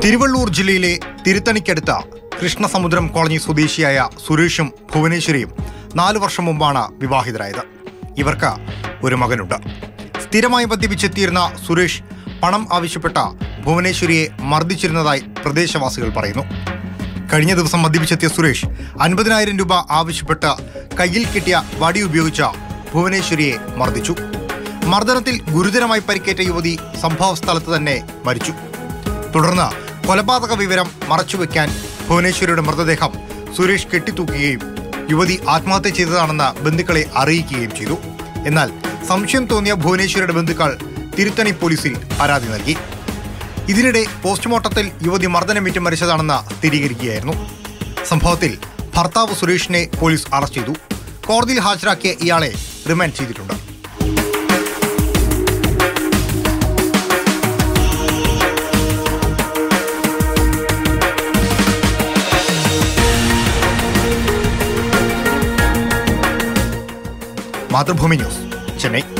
തിരുവള്ളൂർ ജില്ലയിലെ തിരുത്തണിക്കടുത്ത കൃഷ്ണസമുദ്രം കോളനി സ്വദേശിയായ സുരേഷും ഭുവനേശ്വരിയും നാലു വർഷം മുമ്പാണ് വിവാഹിതരായത് ഇവർക്ക് ഒരു മകനുണ്ട് സ്ഥിരമായി മദ്യപിച്ചെത്തിയിരുന്ന സുരേഷ് പണം ആവശ്യപ്പെട്ട ഭുവനേശ്വരിയെ മർദ്ദിച്ചിരുന്നതായി പ്രദേശവാസികൾ പറയുന്നു കഴിഞ്ഞ ദിവസം മദ്യപിച്ചെത്തിയ സുരേഷ് അൻപതിനായിരം രൂപ ആവശ്യപ്പെട്ട് കയ്യിൽ കിട്ടിയ വടി ഉപയോഗിച്ച ഭുവനേശ്വരിയെ മർദ്ദിച്ചു മർദ്ദനത്തിൽ ഗുരുതരമായി പരിക്കേറ്റ യുവതി സംഭവ സ്ഥലത്ത് തന്നെ മരിച്ചു തുടർന്ന് കൊലപാതക വിവരം മറച്ചുവെക്കാൻ ഭുവനേശ്വരിയുടെ മൃതദേഹം സുരേഷ് കെട്ടിത്തൂക്കുകയും യുവതി ആത്മഹത്യ ചെയ്തതാണെന്ന് ബന്ധുക്കളെ അറിയിക്കുകയും ചെയ്തു എന്നാൽ സംശയം തോന്നിയ ഭുവനേശ്വരിയുടെ ബന്ധുക്കൾ തിരുത്തണി പോലീസിൽ പരാതി നൽകി ഇതിനിടെ പോസ്റ്റ്മോർട്ടത്തിൽ യുവതി മർദ്ദനമേറ്റ് മരിച്ചതാണെന്ന് സ്ഥിരീകരിക്കുകയായിരുന്നു സംഭവത്തിൽ ഭർത്താവ് സുരേഷിനെ പോലീസ് അറസ്റ്റ് ചെയ്തു കോടതിയിൽ ഹാജരാക്കിയ ഇയാളെ റിമാൻഡ് ചെയ്തിട്ടുണ്ട് മാതൃഭൂമി ന്യൂസ് ചെന്നൈ